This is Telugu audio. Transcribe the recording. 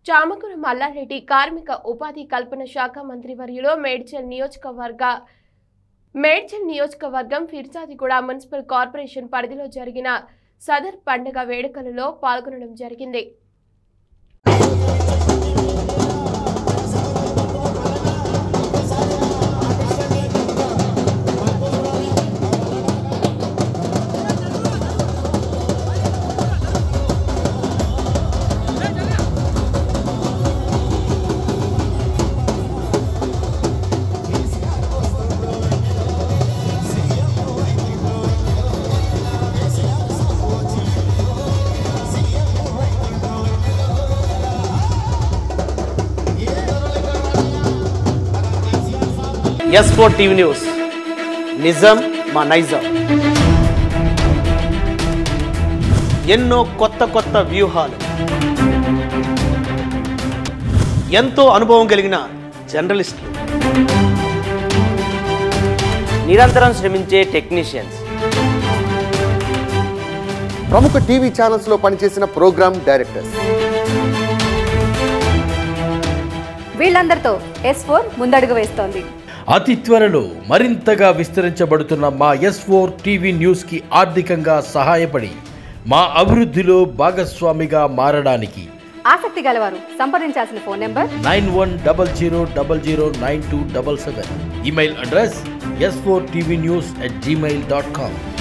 చామకూర మల్లారెడ్డి కార్మిక ఉపాధి కల్పన శాఖ మంత్రివర్యులు మేడ్చల్ నియోజకవర్గ మేడ్చల్ నియోజకవర్గం ఫిర్జాదిగూడ మున్సిపల్ కార్పొరేషన్ పరిధిలో జరిగిన సదర్ పండుగ వేడుకలలో పాల్గొనడం జరిగింది ఎస్ ఫోర్ టీవీ న్యూస్ నిజం మా నైజం ఎన్నో కొత్త కొత్త వ్యూహాలు ఎంతో అనుభవం కలిగిన జర్నలిస్టులు నిరంతరం శ్రమించే టెక్నీషియన్స్ ప్రముఖ టీవీ ఛానల్స్ లో పనిచేసిన ప్రోగ్రామ్ డైరెక్టర్స్ వీళ్ళందరితో ఎస్ ఫోర్ ముందడుగు వేస్తోంది అతి త్వరలో మరింతగా విస్తరించబడుతున్న మా ఎస్ ఫోర్ టీవీ న్యూస్కి ఆర్థికంగా సహాయపడి మా అభివృద్ధిలో భాగస్వామిగా మారడానికి ఆసక్తి గలవారు సంప్రదించాల్సిన phone number nine one double zero double zero nine two double seven email address S four TV news at Gmail dot com